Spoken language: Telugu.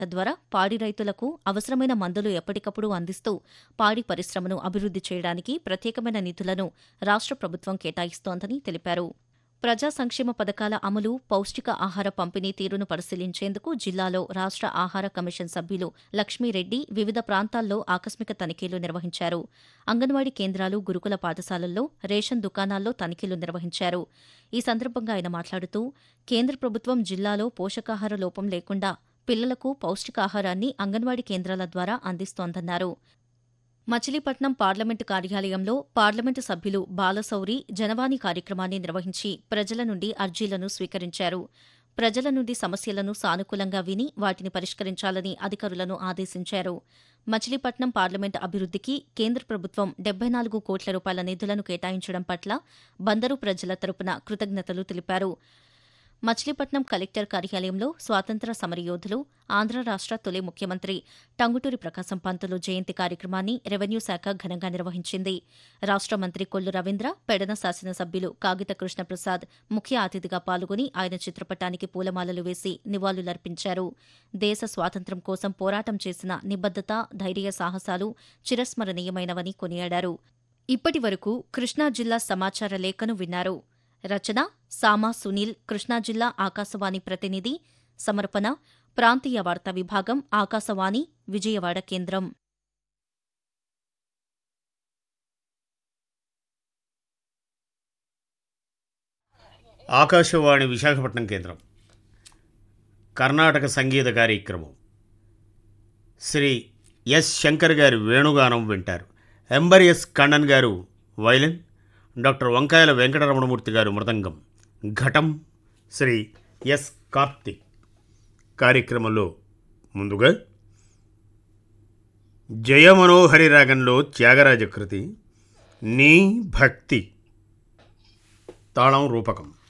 ద్వారా పాడి రైతులకు అవసరమైన మందులు ఎప్పటికప్పుడు అందిస్తూ పాడి పరిశ్రమను అభివృద్ధి చేయడానికి ప్రత్యేకమైన నిధులను రాష్ట్ర ప్రభుత్వం కేటాయిస్తోందని తెలిపారు ప్రజా సంక్షేమ పథకాల అమలు పౌష్టిక ఆహార పంపిణీ తీరును పరిశీలించేందుకు జిల్లాలో రాష్ట్ర ఆహార కమిషన్ సభ్యులు లక్ష్మీరెడ్డి వివిధ ప్రాంతాల్లో ఆకస్మిక తనిఖీలు నిర్వహించారు అంగన్వాడీ కేంద్రాలు గురుకుల పాఠశాలల్లో రేషన్ దుకాణాల్లో తనిఖీలు నిర్వహించారు ఈ సందర్భంగా ఆయన మాట్లాడుతూ కేంద్ర ప్రభుత్వం జిల్లాలో పోషకాహార లోపం లేకుండా పిల్లలకు పౌష్టికాహారాన్ని అంగన్వాడీ కేంద్రాల ద్వారా అందిస్తోందన్నారు మచిలీపట్నం పార్లమెంటు కార్యాలయంలో పార్లమెంటు సభ్యులు బాలశౌరి జనవాణి కార్యక్రమాన్ని నిర్వహించి ప్రజల నుండి అర్జీలను స్వీకరించారు ప్రజల నుండి సమస్యలను సానుకూలంగా విని వాటిని పరిష్కరించాలని అధికారులను ఆదేశించారు మచిలీపట్నం పార్లమెంటు అభివృద్ధికి కేంద్ర ప్రభుత్వం డెబ్బై నాలుగు కోట్ల రూపాయల నిధులను కేటాయించడం పట్ల బందరు ప్రజల తరపున కృతజ్ఞతలు తెలిపారు మచిలీపట్నం కలెక్టర్ కార్యాలయంలో స్వాతంత్ర సమరయోధులు ఆంధ్ర రాష్ట్ర తొలి ముఖ్యమంత్రి టంగుటూరి ప్రకాశం పంతులు జయంతి కార్యక్రమాన్ని రెవెన్యూ శాఖ ఘనంగా నిర్వహించింది రాష్ట్ర మంత్రి కొల్లు రవీంద్ర పెడన శాసనసభ్యులు కాగిత కృష్ణప్రసాద్ ముఖ్య అతిథిగా పాల్గొని ఆయన చిత్రపటానికి పూలమాలలు వేసి నివాళులర్పించారు దేశ స్వాతంత్ర్యం కోసం పోరాటం చేసిన నిబద్దత ధైర్య సాహసాలు చిరస్మరణీయమైనవని కొనియాడారు ఇప్పటి వరకు కృష్ణా జిల్లా సమాచార లేఖను విన్నారు రచన సామా సునీల్ కృష్ణా జిల్లా ఆకాశవాణి ప్రతినిధి సమర్పణ ప్రాంతీయ వార్తా విభాగం ఆకాశవాణి విజయవాడ కేంద్రం ఆకాశవాణి విశాఖపట్నం కేంద్రం కర్ణాటక సంగీత కార్యక్రమం శ్రీ ఎస్ శంకర్ గారి వేణుగానం వింటారు ఎంబర్ ఎస్ కണ്ണన్ గారు వైలిన్ డాక్టర్ వంకాయల వెంకటరమణమూర్తి గారు మృదంగం ఘటం శ్రీ ఎస్ కార్తిక్ కార్యక్రమంలో ముందుగా జయమనోహరి రాగంలో త్యాగరాజ కృతి నీ భక్తి తాళం రూపకం